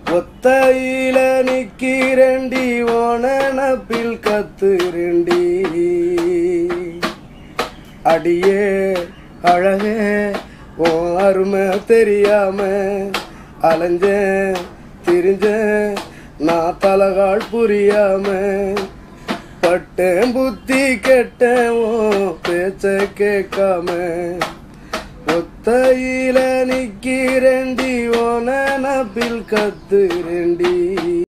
ஒத்தையில நிக்கிறண்டி ஓனப்பில் கத்துரண்டி அடியே அழகே உன் அருமை தெரியாம அலைஞ்சேன் திரிஞ்சேன் நான் தலகால் புரியாம பட்டேன் புத்தி கெட்டேன் உன் பேச்ச கேட்காம ஒத்தையில நிக்கிறேண்டி ஓன நபில் கத்துரண்டி